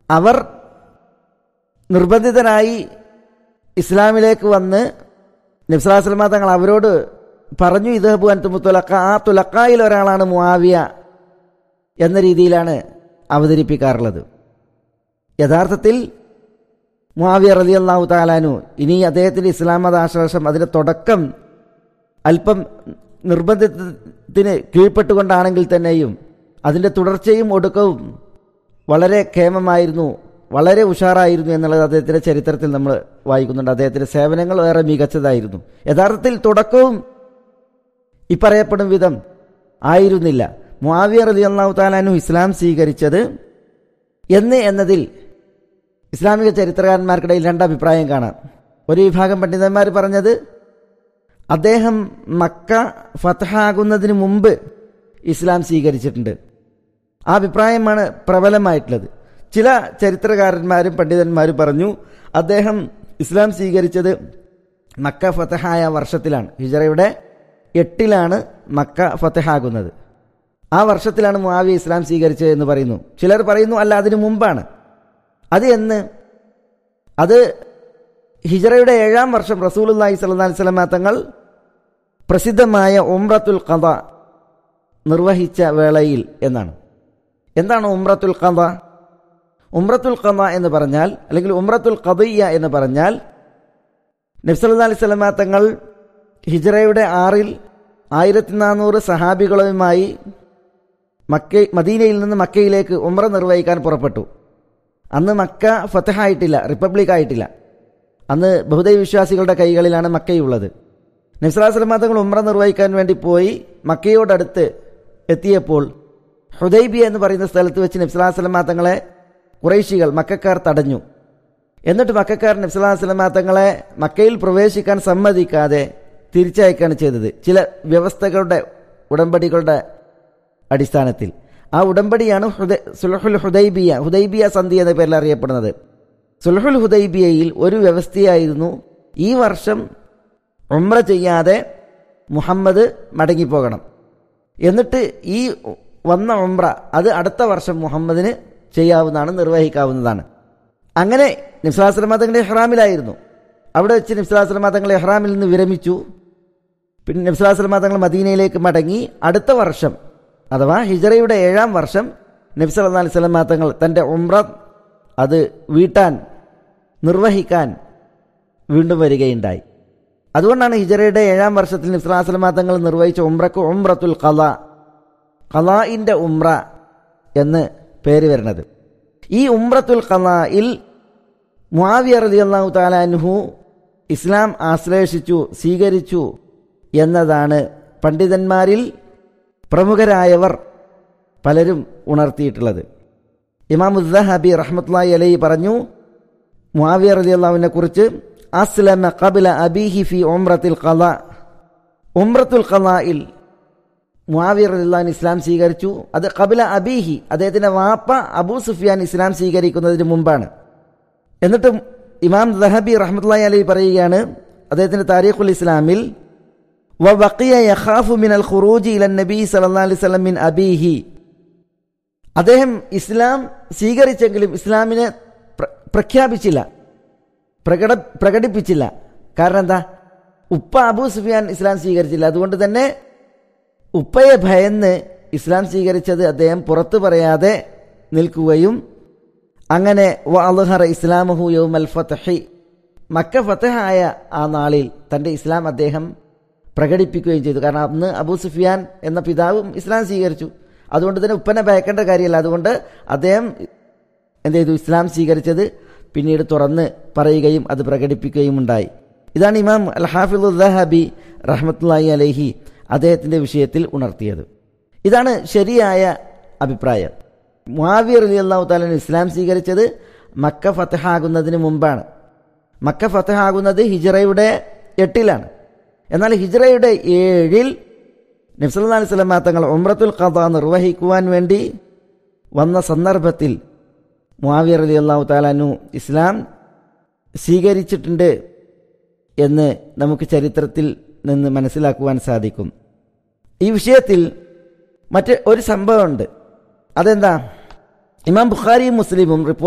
അവർ നിർബന്ധിതരായി ഇസ്ലാമിലേക്ക് വന്ന് നബ്സലാസ്ലമ തങ്ങൾ അവരോട് പറഞ്ഞു ഇതഹബു അൻതുമു തുലക്ക ആ തുലക്കായിൽ ഒരാളാണ് മുആവിയ എന്ന രീതിയിലാണ് അവതരിപ്പിക്കാറുള്ളത് യഥാർത്ഥത്തിൽ മുആവിയ റലി അള്ളാഹു താലാനു ഇനി അദ്ദേഹത്തിൻ്റെ ഇസ്ലാം മതാശ്വാസം അതിൻ്റെ തുടക്കം അല്പം നിർബന്ധത്തിന് കീഴ്പ്പെട്ടുകൊണ്ടാണെങ്കിൽ തന്നെയും അതിൻ്റെ തുടർച്ചയും ഒടുക്കവും വളരെ ക്ഷേമമായിരുന്നു വളരെ ഉഷാറായിരുന്നു എന്നുള്ളത് അദ്ദേഹത്തിൻ്റെ ചരിത്രത്തിൽ നമ്മൾ വായിക്കുന്നുണ്ട് അദ്ദേഹത്തിൻ്റെ സേവനങ്ങൾ ഏറെ മികച്ചതായിരുന്നു യഥാർത്ഥത്തിൽ തുടക്കവും ഇപ്പറയപ്പെടും വിധം ആയിരുന്നില്ല മുആവിയ റലി അള്ളാഹു താലാനു ഇസ്ലാം സ്വീകരിച്ചത് എന്ന് എന്നതിൽ ഇസ്ലാമിക ചരിത്രകാരന്മാർക്കിടയിൽ രണ്ടഭിപ്രായം കാണാം ഒരു വിഭാഗം പണ്ഡിതന്മാർ പറഞ്ഞത് അദ്ദേഹം മക്ക ഫതഹാകുന്നതിന് മുമ്പ് ഇസ്ലാം സ്വീകരിച്ചിട്ടുണ്ട് ആ അഭിപ്രായമാണ് പ്രബലമായിട്ടുള്ളത് ചില ചരിത്രകാരന്മാരും പണ്ഡിതന്മാരും പറഞ്ഞു അദ്ദേഹം ഇസ്ലാം സ്വീകരിച്ചത് മക്ക ഫതഹായ വർഷത്തിലാണ് ഹിജറയുടെ എട്ടിലാണ് മക്ക ഫതഹാകുന്നത് ആ വർഷത്തിലാണ് മുആവിയ ഇസ്ലാം സ്വീകരിച്ചത് എന്ന് പറയുന്നു ചിലർ പറയുന്നു അല്ല അതിനു മുമ്പാണ് അത് എന്ന് അത് ഹിജറയുടെ ഏഴാം വർഷം റസൂലുല്ലാഹി സ്വല്ലല്ലാഹി അലൈഹി വസല്ലമ തങ്ങൾ പ്രസിദ്ധമായ ഉംറത്തുൽ ഖദ നിർവഹിച്ച വേളയിൽ എന്നാണ് എന്താണ് ഉംറത്തുൽ ഖദ ഉംറത്തുൽ ഖദ എന്ന് പറഞ്ഞാൽ അല്ലെങ്കിൽ ഉംറത്തുൽ ഖദിയ എന്ന് പറഞ്ഞാൽ നബ്സല്ലാ അലൈഹി സ്വലമ തങ്ങൾ ഹിജറയുടെ ആറിൽ ആയിരത്തി നാനൂറ് സഹാബികളുമായി മക്ക മദീനയിൽ നിന്ന് മക്കയിലേക്ക് ഉംറ നിർവഹിക്കാൻ പുറപ്പെട്ടു അന്ന് മക്ക ഫത്തഹായിട്ടില്ല റിപ്പബ്ലിക് ആയിട്ടില്ല അന്ന് ബഹുദൈവ വിശ്വാസികളുടെ കൈകളിലാണ് മക്കയുള്ളത് നബ്സലാസ്ലമ തങ്ങൾ ഉംറ നിർവഹിക്കാൻ വേണ്ടി പോയി മക്കയോടടുത്ത് എത്തിയപ്പോൾ ഹുദൈബിയ എന്ന് പറയുന്ന സ്ഥലത്ത് വെച്ച് നബ്സലാസ്ലമ തങ്ങളെ കുറേശികൾ മക്കാർ തടഞ്ഞു എന്നിട്ട് മക്കാർ നബ്സലാസ്ലമ തങ്ങളെ മക്കയിൽ പ്രവേശിക്കാൻ സമ്മതിക്കാതെ തിരിച്ചയക്കുകയാണ് ചെയ്തത് ചില വ്യവസ്ഥകളുടെ ഉടമ്പടികളുടെ അടിസ്ഥാനത്തിൽ ആ ഉടമ്പടിയാണ് ഹുദൈ- സുലഹുൽ ഹുദൈബിയ ഹുദൈബിയ സന്ധി എന്ന പേരിൽ അറിയപ്പെടുന്നത് സുലഹുൽ ഹുദൈബിയയിൽ ഒരു വ്യവസ്ഥയായിരുന്നു ഈ വർഷം ഉംറ ചെയ്യാതെ മുഹമ്മദ് മടങ്ങിപ്പോകണം എന്നിട്ട് ഈ വന്ന ഉംറ അത് അടുത്ത വർഷം മുഹമ്മദിന് ചെയ്യാവുന്നതാണ് നിർവഹിക്കാവുന്നതാണ് അങ്ങനെ നിസ്ലാസ്ലമ തങ്ങളുടെ ഇഹ്റാമിലായിരുന്നു അവിടെ വെച്ച് നിസ്ലാസ്ലമ തങ്ങൾ ഇഹ്റാമിൽ നിന്ന് വിരമിച്ചു പിന്നെ നബ്സുലാസ്ലമ തങ്ങൾ മദീനയിലേക്ക് മടങ്ങി അടുത്ത വർഷം അഥവാ ഹിജറയുടെ ഏഴാം വർഷം നബി സല്ലല്ലാഹു അലൈഹി വസല്ലം തങ്ങൾ തൻ്റെ ഉംറ അത് വീട്ടാൻ നിർവഹിക്കാൻ വീണ്ടും വരികയുണ്ടായി അതുകൊണ്ടാണ് ഹിജറയുടെ ഏഴാം വർഷത്തിൽ നബി സല്ലല്ലാഹു അലൈഹി വസല്ലം തങ്ങൾ നിർവഹിച്ച ഉംറക്ക് ഉംറത്തുൽ ഖല ഖലാഇൻ്റെ ഉംറ എന്ന് പേര് വരുന്നത് ഈ ഉംറത്തുൽ ഖലായിൽ മുആവിയ റളിയല്ലാഹു തആല അൻഹു ഇസ്ലാം ആശ്ലേഷിച്ചു സ്വീകരിച്ചു എന്നതാണ് പണ്ഡിതന്മാരിൽ പ്രമുഖരായവർ പലരും ഉണർത്തിയിട്ടുള്ളത് ഇമാം ഉദ്ദഹബി റഹ്മത്തുള്ളാഹി അലൈഹി പറഞ്ഞു മുആവിയ റളിയല്ലാഹുവിനെ കുറിച്ച് അസ്ലമ ഖബ്ല അബീഹി ഫി ഉംറത്തുൽ ഖലാ ഉംറത്തുൽ ഖലായിൽ മുആവിയ റളിയല്ലാഹു ഇസ്ലാം സ്വീകരിച്ചു അത് ഖബ്ല അബീഹി അദ്ദേഹത്തിന്റെ വാപ്പ അബൂ സുഫിയാൻ ഇസ്ലാം സ്വീകരിക്കുന്നതിന് മുമ്പാണ് എന്നിട്ട് ഇമാം ദഹബി റഹ്മത്തുള്ളാഹി അലൈഹി പറയുകയാണ് അദ്ദേഹത്തിന്റെ താരീഖുൽ ഇസ്ലാമിൽ വബഖിയ യഖാഫു മിനൽ ഖുറൂജി ഇലൻ നബി സല്ലല്ലാഹു അലൈഹി വസല്ലം മിൻ അബീഹി അദ്ദേഹം ഇസ്ലാം സ്വീകരിച്ചെങ്കിലും ഇസ്ലാമിനെ പ്ര- പ്രഖ്യാപിച്ചില്ല പ്രകട പ്രകടിപ്പിച്ചില്ല കാരണം എന്താ ഉപ്പ അബൂ സുഫിയാൻ ഇസ്ലാം സ്വീകരിച്ചില്ല അതുകൊണ്ട് തന്നെ ഉപ്പയെ ഭയന്ന് ഇസ്ലാം സ്വീകരിച്ചത് അദ്ദേഹം പുറത്തു പറയാതെ നിൽക്കുകയും അങ്ങനെ വഅൽഹറ ഇസ്ലാമഹു യൗമൽ ഫത്ഹി മക്ക ഫതഹായ ആ നാളിൽ തൻ്റെ ഇസ്ലാം അദ്ദേഹം പ്രകടിപ്പിക്കുകയും ചെയ്തു കാരണം അന്ന് അബൂ സുഫിയാൻ എന്ന പിതാവും ഇസ്ലാം സ്വീകരിച്ചു അതുകൊണ്ട് തന്നെ ഉപ്പനെ ഭയക്കേണ്ട കാര്യമല്ല അതുകൊണ്ട് അദ്ദേഹം എന്ത് ചെയ്തു ഇസ്ലാം സ്വീകരിച്ചത് പിന്നീട് തുറന്ന് പറയുകയും അത് പ്രകടിപ്പിക്കുകയും ഉണ്ടായി ഇതാണ് ഇമാം അൽ ഹാഫിദുദ്ദഹബി റഹ്മത്തുള്ളാഹി അലൈഹി അദ്ദേഹത്തിൻ്റെ വിഷയത്തിൽ ഉണർത്തിയത് ഇതാണ് ശരിയായ അഭിപ്രായം മുആവിയ അലി അള്ളാഹു താലൻ ഇസ്ലാം സ്വീകരിച്ചത് മക്ക ഫതഹാകുന്നതിന് മുമ്പാണ് മക്ക ഫതഹാകുന്നത് ഹിജറയുടെ എട്ടിലാണ് എന്നാൽ ഹിജറയുടെ ഏഴിൽ നബ്സല്ലാ അലൈഹി സ്വലമ തങ്ങൾ ഉംറത്തുൽ ഖദ നിർവഹിക്കുവാൻ വേണ്ടി വന്ന സന്ദർഭത്തിൽ മുആവിയ അലി അള്ളാഹു താലാനു ഇസ്ലാം സ്വീകരിച്ചിട്ടുണ്ട് എന്ന് നമുക്ക് ചരിത്രത്തിൽ നിന്ന് മനസ്സിലാക്കുവാൻ സാധിക്കും ഈ വിഷയത്തിൽ മറ്റ് ഒരു സംഭവമുണ്ട് അതെന്താ ഇമാം ബുഖാരിയും മുസ്ലിമും റിപ്പോർട്ട്